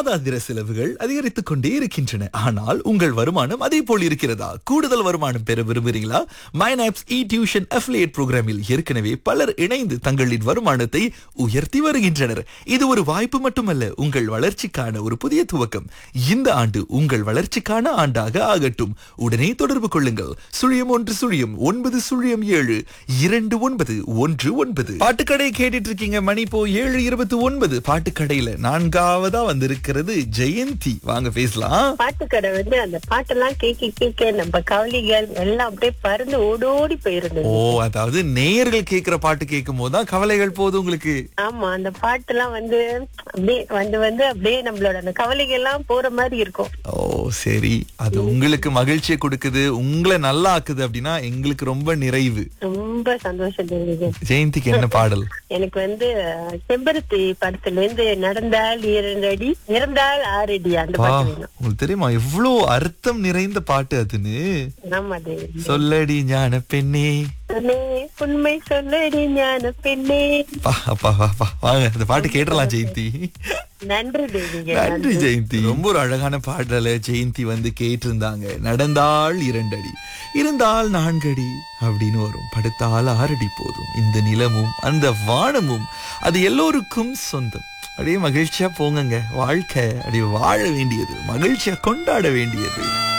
மாதாந்திர செலவுகள் அதிகரித்துக் கொண்டே இருக்கின்றன ஆனால் உங்கள் வருமானம் அதே போல் இருக்கிறதா கூடுதல் வருமானம் பெற விரும்புகிறீங்களா மைனாப்ஸ் இ டியூஷன் அஃபிலியேட் புரோகிராமில் ஏற்கனவே பலர் இணைந்து தங்களின் வருமானத்தை உயர்த்தி வருகின்றனர் இது ஒரு வாய்ப்பு மட்டுமல்ல உங்கள் வளர்ச்சிக்கான ஒரு புதிய துவக்கம் இந்த ஆண்டு உங்கள் வளர்ச்சிக்கான ஆண்டாக ஆகட்டும் உடனே தொடர்பு கொள்ளுங்கள் சுழியம் ஒன்று சுழியம் ஒன்பது சுழியம் ஏழு இரண்டு ஒன்பது ஒன்று ஒன்பது பாட்டுக்கடை கேட்டுட்டு இருக்கீங்க மணி இப்போ ஏழு இருபத்தி ஒன்பது பாட்டுக்கடையில நான்காவதா வந்திருக்கிறது ஜெயந்தி வாங்க பேசலாம் பாட்டுக்கடை வந்து அந்த பாட்டெல்லாம் கேட்க கேட்க நம்ம கவலைகள் எல்லாம் அப்படியே பறந்து ஓடோடி போயிருந்தது ஓ அதாவது நேயர்கள் கேக்குற பாட்டு கேட்கும் போதுதான் கவலைகள் போகுது உங்களுக்கு ஆமா அந்த பாட்டெல்லாம் வந்து அப்படியே வந்து வந்து அப்படியே நம்மளோட அந்த கவலைகள் எல்லாம் போற மாதிரி இருக்கும் ஓ சரி அது உங்களுக்கு மகிழ்ச்சியை கொடுக்குது உங்களை நல்லா ஆக்குது அப்படின்னா எங்களுக்கு ரொம்ப நிறைவு ரொம்ப சந்தோஷம் தெரியுது ஜெயந்திக்கு என்ன பாடல் எனக்கு வந்து அஹ், செம்பருத்தி படத்துல இருந்து நடந்தால் இரண்டு அடி இறந்தால் ஆறு அடி அந்த பா பாட்டு வேணும் உங்களுக்கு தெரியுமா எவ்வளவு அர்த்தம் நிறைந்த பாட்டு அதுன்னு ஆமா தேவி சொல்லடி ஞான பெண்ணே பெண்ணே, உண்மை சொல்லடி ஞான பெண்ணே பா அப்பா வா பா வாங்க அந்த பாட்டு கேட்டலாம் ஜெயந்தி நன்றி தேவிக நன்றி ஜெயந்தி ரொம்ப ஒரு அழகான பாடல ஜெயந்தி வந்து கேட்டிருந்தாங்க நடந்தால் இரண்டடி இருந்தால் நான்கடி அப்படின்னு வரும் படுத்தால் ஆறடி போதும் இந்த நிலமும் அந்த வானமும் அது எல்லோருக்கும் சொந்தம் அப்படியே மகிழ்ச்சியா போங்கங்க வாழ்க்கை அப்படியே வாழ வேண்டியது மகிழ்ச்சியா கொண்டாட வேண்டியது